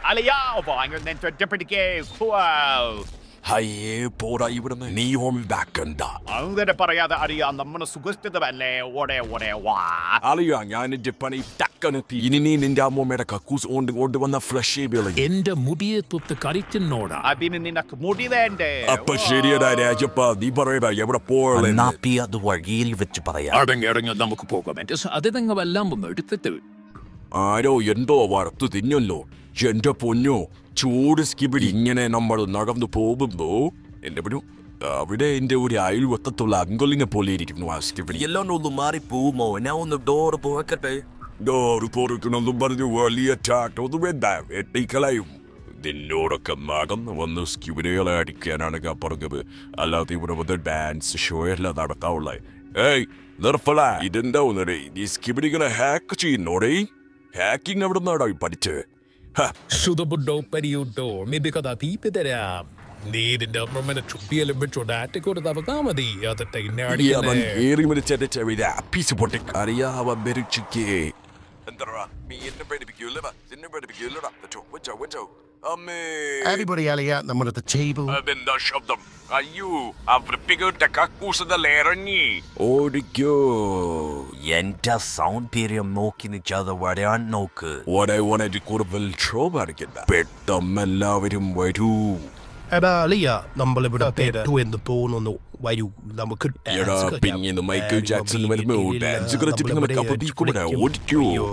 അളിയാ വാങ്ങുന്ന തൊറ്റപ്പിടിക്കേ Wow. അയ്യേ പോടാ ഇവിടുന്ന് നീ ഓമി ബാക്കണ്ട അങ്ങനെ പറയാതെ അറിയാം നമ്മുടെ സുഖസ്ഥിതമല്ലേ ഓടെ ഓടെ വാ അളിയാ ഞാൻ എന്റെ പണി ടക്കന് തീ- ഇനി നീ നിന്റെ അമ്മൂമ്മയുടെ കക്കൂസ് കൊണ്ട് കൊണ്ടുവന്ന ഫ്രഷ് വിളി എന്റെ മുടിയെ തൊട്ട് കരിക്കുന്നോടാ അതിന് നിനക്ക് മുടി വേണ്ടേ അപ്പൊ ശരിയടാ രാജപ്പ നീ പറയടാ എവിടെ പോകണം നാപ്പി അത് വഴിയിൽ വെച്ച് പറയാം അടങ്ങി അടങ്ങി നമുക്ക് പോകാം എന്റെ അതിതങ്ങവെല്ലാം ഒന്ന് എടുത്തിട്ട് ആരോ എന്തോ വറുത്തു തിന്നല്ലോ എന്റെ പൊന്നോ ചൂട് സ്കിബിടി ഇങ്ങനെ നമ്മൾ നടന്നു പോകുമ്പോ എന്റെ പൊന്നു അവിടെ എന്റെ ഒരു അയൽവത്തത്തുള്ള അങ്കൊലിനെ പോലെ ഇരിക്കുന്നു ആ സ്കിബിടി എല്ലാം ഒന്ന് മാറി പോവുമോ ഞാൻ ഒന്ന് ഡോറ് പോക്കട്ടെ ഡോറ് തുറക്കണമെന്നും പറഞ്ഞു വലിയ ചാട്ടൊന്നും എന്താ വെട്ടിക്കളയും നിന്നോടൊക്കെ മകന്ന് വന്ന് സ്ക്യൂബിനുകളെ അടിക്കാനാണ് ഞാൻ പറഞ്ഞത് അല്ലാതെ ഇവിടെ വന്ന് ഡാൻസ് ഷോ അല്ല നടക്കാവുള്ളേ ഏയ് നിർഫല ഇതെന്താ ഒന്നടേ നീ സ്കിബിനികളെ ഹാക്ക് ചെയ്യുന്നോടേ ഹാക്കിംഗ് എവിടെ നിന്നാടാ പഠിച്ചത് ശുദ്ധബുഡോ പരിയുഡോ മിബിക്കഥ തീപ്പി തരാം നീ ഇതിന്റെ അമ്മമ്മനെ ചുപ്പിയെല്ലാം വെച്ചോണ്ട് ആറ്റക്കോട് തവക്കാ മതി അതിട്ട് ഇന്നെ അവൻ അടിക്കണേ ഏറി മരിച്ചെന്റെ ചെവിത പീസ് പൊട്ടി അറിയാവ മെരിച്ചിക്കേ എന്താ നീ എന്നെ പേടിപ്പിക്കൂല്ലേ എന്നെ പേടിപ്പിക്കൂല്ലടാ വെച്ചോ വെച്ചോ വെച്ചോ അമ്മേ Everybody Elliot, നമ്മുടെ table. അതെന്താ ശബ്ദം അയ്യോ ആ വൃത്തികെട്ട കക്കൂസതല്ലേ ഇറങ്ങി ഓടിക്കോ എന്റെ സൗണ്ട് പീരിയം നോക്കി നിൽക്കാതെ വരാൻ നോക്ക് ഒരേ ഒരേ കൂടുതൽ ഷോ കാണിക്കണ്ട പെട്ടെന്ന് എല്ലാവരും വരൂ എടാ അലിയ നമ്മളിവിടെ പെട്ടു എന്ന് തോന്നുന്നു വരൂ നമുക്ക് എടാ dance കളിക്കാം. പിന്നെ മൈക്കിൾ ഏ, ജാക്സൺ ഈ വരുമ്പോ രീതിയിൽ, ഡാൻസ് കളിച്ച് പിന്നെ നമ്മളിവിടെ കപ്പത്തി കൂടെ കളിക്കും. ഓടിക്കോ അയ്യോ.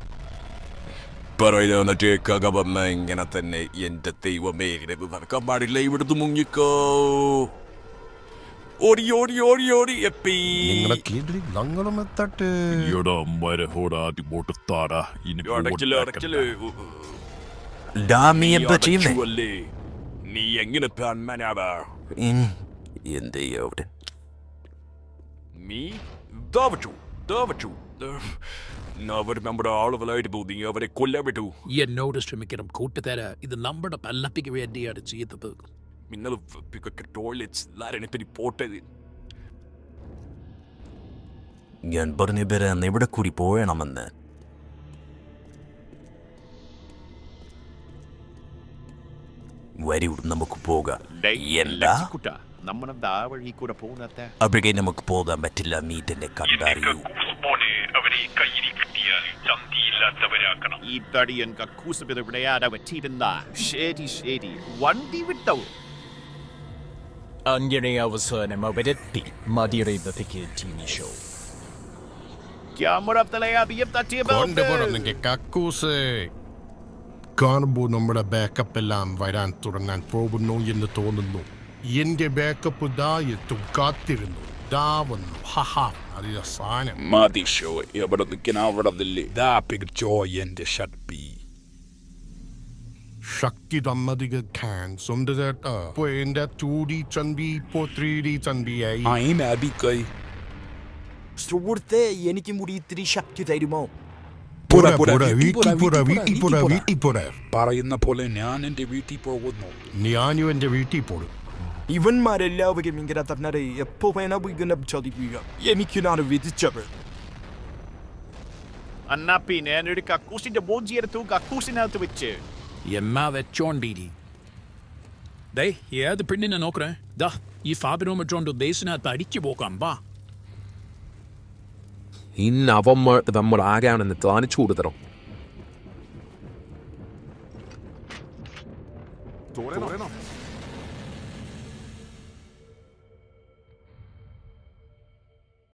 പറയുന്ന കകവമ്മ ഇങ്ങനെ തന്നെ എന്റെ ദൈവമേ ഇത് നടക്കാൻ പാടില്ല ഇവിടുന്ന് മുങ്ങിക്കോ ഓടി ഓടി ഓടി ഓടി എപ്പി നിങ്ങളെ കീഴിൽ ഞങ്ങളും എത്തട്ടെ എടാ മരഹോടാതി പൊട്ടുത്താടാ ഇനി അടച്ചില്ല അടച്ചില്ല ഡാമി എന്താ ചെയ്യുന്നേ അടച്ചുവല്ലേ. നീ എങ്ങനെ പാൻമാനാവാ ഉം, എന്ത് അവിടെ നീ ദാവച്ചു ദാവച്ചു അവർ നമ്മുടെ ആളുകളായിട്ട് പോകും നീ അവരെ കൊല്ലാൻ വിട്ടു എന്നോട് ശ്രമിക്കണം കൂട്ടുതര ഇത് നമ്മുടെ പല്ലപ്പിക്ക് വേണ്ടിയാണ് ചെയ്തത് മിന്നൽ ടോയ്ലറ്റ്സ് എല്ലാവരും പിന്നെ പോട്ടത് ഞാൻ പറഞ്ഞു പേരാന്ന് ഇവിടെ കൂടി പോയണമെന്ന് വരൂ നമുക്ക് പോകാം എന്താ കുട്ട നമ്മുടെ ദാ വഴി കൂടെ പോകുന്നത് അവിടെ നമുക്ക് പോകാൻ പറ്റില്ല നീ തന്നെ കണ്ടറിയൂ ഈ തടിയൻ കക്കൂസ് ഇവിടെയാടെ പറ്റിയിരുന്ന ശരി ശരി വണ്ടി വിട്ടോ അങ്ങനെ അവസാനം അവരെത്തി മതിയുടെ ഇന്നത്തേക്ക് ടി വി ഷോ ക്യാമറ തലയാതിയും കൊണ്ടുപോകുന്നെങ്കിൽ കക്കൂസ് കാണുമ്പോൾ നമ്മുടെ ബാക്കപ്പ് എല്ലാം വരാൻ തുടങ്ങാൻ പോകുന്നു എന്ന് തോന്നുന്നു എന്റെ ബാക്കപ്പ് ദാ എത്തും കാത്തിരുന്നു ദാ വന്നു ഹഹാ അറിയ സാധനം മതി ഷോ എവിടെ നിൽക്കണ അവിടെ നില്ലേ ദാ പിടിച്ചോ എന്റെ ഷർപ്പി ശക്തി തമ്മതിക ഖാൻ സ്വന്തം ചേട്ടാ ഇപ്പൊ എന്റെ ടു ഡി ചന്തി ഇപ്പോ ത്രീ ഡി ചന്തിയായി അയിൻ അബിക്കൈ സുഹൃത്തെ എനിക്ക് മുടി ഇത്തിരി ശക്തി തരുമോ പുറ പുറ, പുറ വീട്ടി വീട്ടി പുറ, പുറ വീട്ടി വീട്ടി പുറ, പുറ വീട്ടി വീട്ടി പുറ പറയുന്ന പോലെ ഞാൻ എന്റെ വീട്ടിൽ പോകുന്നു ഞാനും എന്റെ വീട്ടിൽ പോടും ഇവന്മാരെല്ലാവരും ഇങ്ങനെ തന്നെ എപ്പോ വേണ ഇങ്ങനെ ചതിക്കുക എനിക്ക് ഞാൻ വിധിച്ചത് എന്നാ പിന്നെ ഞാനൊരു കക്കൂസിന്റെ ബോജി എടുത്തു കക്കൂസിനകത്ത് വെച്ച് എന്നാ വെച്ചോണ്ടീരി ദേ ഏത് പെണ്ണിനെ നോക്കണേ ദാ ഈ ഫാബിനോ വെച്ചോണ്ട് ദേശിനകത്ത് അടിച്ചു പോക്കാം വാ ഇന്ന് അവന്മാർ നമ്മൾ ആരാണെന്ന് കാണിച്ചു കൊടുത്തണം